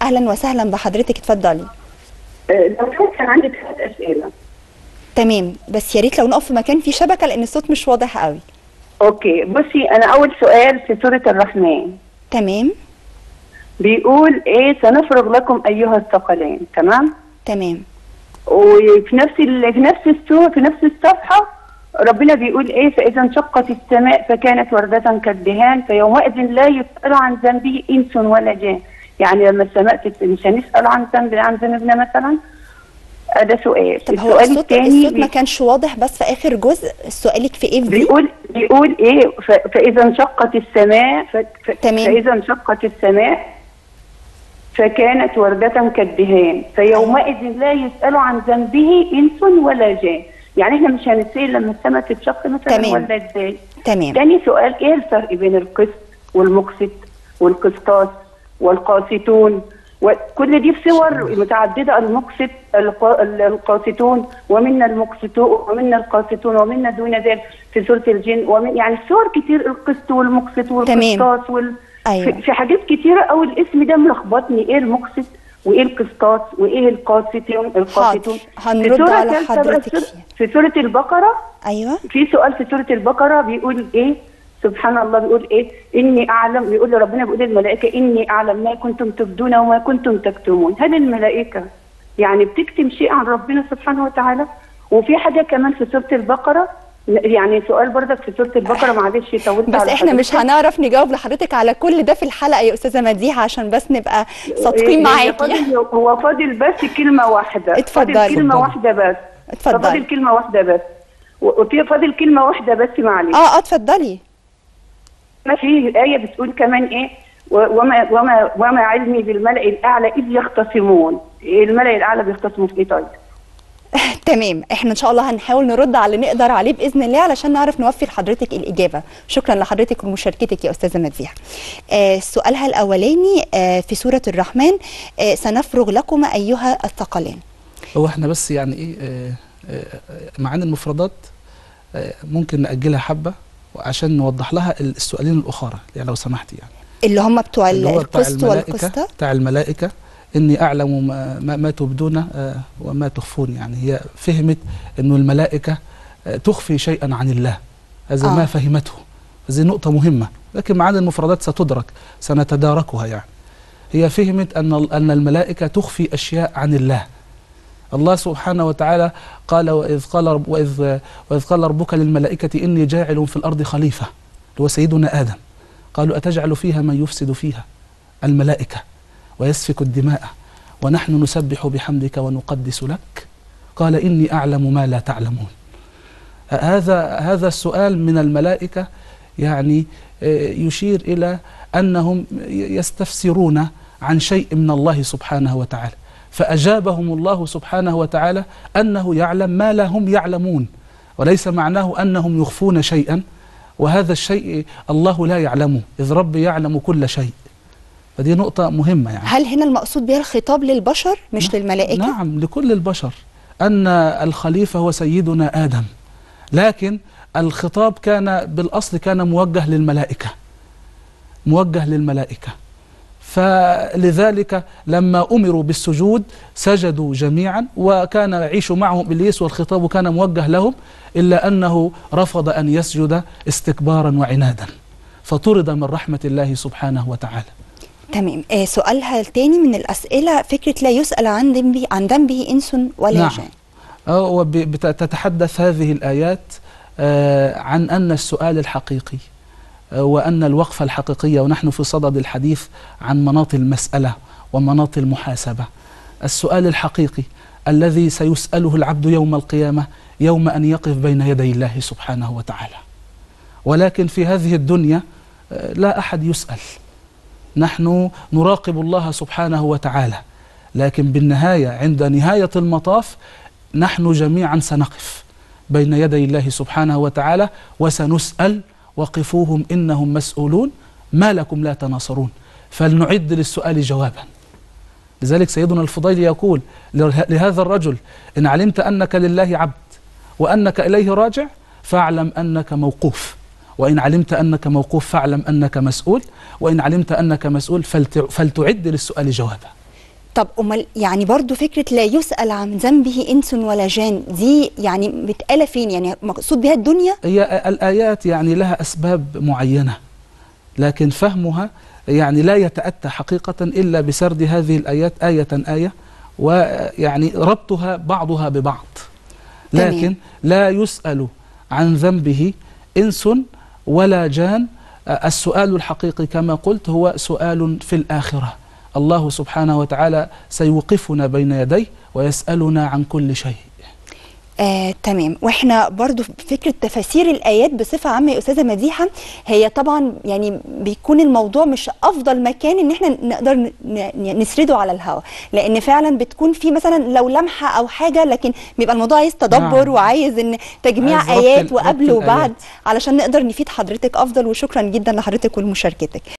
اهلا وسهلا بحضرتك اتفضلي آه، لو كان كان عندي ثلاث اسئله تمام بس يا ريت لو نقف في مكان فيه شبكه لان الصوت مش واضح قوي اوكي بصي انا اول سؤال في سوره الرحمن تمام بيقول ايه سنفرغ لكم ايها الثقلين تمام تمام وفي نفس ال... في نفس السوره في نفس الصفحه ربنا بيقول ايه فاذا انشقت السماء فكانت ورده كالدهان فيومئذ لا يسال عن ذنبه انس ولا جان يعني لما السماء تت... مش هنسال عن ذنب عن ذنبنا مثلا آه، ده سؤال طب هو السؤال الصوت الثاني الصوت ما كانش واضح بس في اخر جزء سؤالك في ايه في دي بيقول بيقول ايه ف... فاذا انشقت السماء ف... ف... تمام. فاذا انشقت السماء فكانت وردة كالدهان فيومئذ لا يسأل عن ذنبه إنس ولا جان يعني احنا مش هنسأل لما السماء تتشق مثلا تمام. ولا ازاي تمام تاني سؤال ايه الفرق بين القسط والمقسط والقسطاس والقاسطون وكل دي في صور متعدده المقسط الق- القاسطون ومنا المقسطون ومنا القاسطون ومنا دون ذلك في سوره الجن ومن يعني صور كتير القسط والمقسط والقسطاس وال أيوة. في, في حاجات كتيره قوي الاسم ده ملخبطني ايه المقسط وايه القسطاس وايه القاسطون القاسطون هنرد في سورة على ثالثة بقى حضرتك سورة- فيها. في سوره البقره ايوه في سؤال في سورة البقرة بيقول إيه؟ سبحان الله بيقول إيه؟ إني أعلم بيقول ربنا بيقول للملائكة إني أعلم ما كنتم تبدون وما كنتم تكتمون، هل الملائكة يعني بتكتم شيء عن ربنا سبحانه وتعالى؟ وفي حاجة كمان في سورة البقرة يعني سؤال برضك في سورة البقرة معلش طولت بس على احنا مش حضرتك. هنعرف نجاوب لحضرتك على كل ده في الحلقه يا استاذه مديحه عشان بس نبقى إيه، صادقين هو معاكي فاضل هو فاضل بس كلمة واحدة اتفضلي. فاضل كلمة اتفضلي. واحدة بس اتفضلي. فاضل كلمة واحدة بس و- وفي فاضل كلمة واحدة بس معلش اه اه اتفضلي ما في آية بتقول كمان إيه و- وما وما وما علمي بالملأ الأعلى إذ يختصمون الملأ الأعلى بيختصموا في إيه طيب؟ تمام احنا ان شاء الله هنحاول نرد على اللي نقدر عليه باذن الله علشان نعرف نوفي لحضرتك الاجابه شكرا لحضرتك ومشاركتك يا استاذه مديحه آه سؤالها الاولاني آه في سوره الرحمن آه سنفرغ لكم ايها الثقلين هو احنا بس يعني ايه آه، آه، معاني المفردات آه، ممكن نأجلها حبة عشان نوضح لها السؤالين الأخرى يعني لو سمحتي يعني اللي هم بتوع اللي هو بتاع القسط الملائكة والقسطة بتاع الملائكة إني أعلم ما, ما, ما تبدون آه، وما تخفون يعني هي فهمت إنه الملائكة آه، تخفي شيئا عن الله هذا آه. ما فهمته هذه نقطة مهمة لكن معاني المفردات ستدرك سنتداركها يعني هي فهمت أن أن الملائكة تخفي أشياء عن الله الله سبحانه وتعالى قال وإذ قال رب وإذ وإذ قال ربك للملائكة إني جاعل في الأرض خليفة اللي هو سيدنا آدم قالوا أتجعل فيها من يفسد فيها الملائكة ويسفك الدماء ونحن نسبح بحمدك ونقدس لك قال إني أعلم ما لا تعلمون هذا هذا السؤال من الملائكة يعني آه، يشير إلى أنهم يستفسرون عن شيء من الله سبحانه وتعالى فأجابهم الله سبحانه وتعالى أنه يعلم ما لا هم يعلمون وليس معناه أنهم يخفون شيئا وهذا الشيء الله لا يعلمه إذ رب يعلم كل شيء فدي نقطة مهمة يعني هل هنا المقصود بها الخطاب للبشر مش للملائكه نعم لكل البشر أن الخليفة هو سيدنا آدم لكن الخطاب كان بالأصل كان موجه للملائكة موجه للملائكة فلذلك لما أمروا بالسجود سجدوا جميعا وكان يعيش معهم إبليس والخطاب كان موجه لهم إلا أنه رفض أن يسجد استكبارا وعنادا فطرد من رحمة الله سبحانه وتعالى تمام آه سؤالها الثاني من الاسئله فكره لا يسال عن ذنبه عن ذنبه انس ولا نعم. جان وتتحدث هذه الآيات آه، عن أن السؤال الحقيقي آه، وأن الوقفة الحقيقية ونحن في صدد الحديث عن مناط المسألة ومناط المحاسبة السؤال الحقيقي الذي سيسأله العبد يوم القيامة يوم أن يقف بين يدي الله سبحانه وتعالى ولكن في هذه الدنيا آه، لا أحد يسأل نحن نراقب الله سبحانه وتعالى لكن بالنهاية عند نهاية المطاف نحن جميعا سنقف بين يدي الله سبحانه وتعالى وسنسأل وقفوهم إنهم مسؤولون ما لكم لا تناصرون فلنعد للسؤال جوابا لذلك سيدنا الفضيل يقول له- لهذا الرجل إن علمت أنك لله عبد وأنك إليه راجع فاعلم أنك موقوف وإن علمت أنك موقوف فاعلم أنك مسؤول وإن علمت أنك مسؤول فلت- فلتعد للسؤال جوابا طب امال يعني برضو فكره لا يسال عن ذنبه انس ولا جان دي يعني متقاله فين يعني مقصود بها الدنيا هي الآيات يعني لها أسباب معينة لكن فهمها يعني لا يتأتى حقيقة إلا بسرد هذه الآيات آية آية ويعني ربطها بعضها ببعض تمام. لكن لا يسأل عن ذنبه إنس ولا جان آه، السؤال الحقيقي كما قلت هو سؤال في الآخرة الله سبحانه وتعالى سيوقفنا بين يديه ويسألنا عن كل شيء آه، تمام واحنا برضو في فكره تفاسير الايات بصفه عامه يا استاذه مديحه هي طبعا يعني بيكون الموضوع مش افضل مكان ان احنا نقدر ن- ن- نسرده على الهواء لان فعلا بتكون في مثلا لو لمحه او حاجه لكن بيبقى الموضوع عايز تدبر نعم. وعايز ان تجميع عايز ربط ايات ال- وقبل ربط وبعد الآيات. علشان نقدر نفيد حضرتك افضل وشكرا جدا لحضرتك ولمشاركتك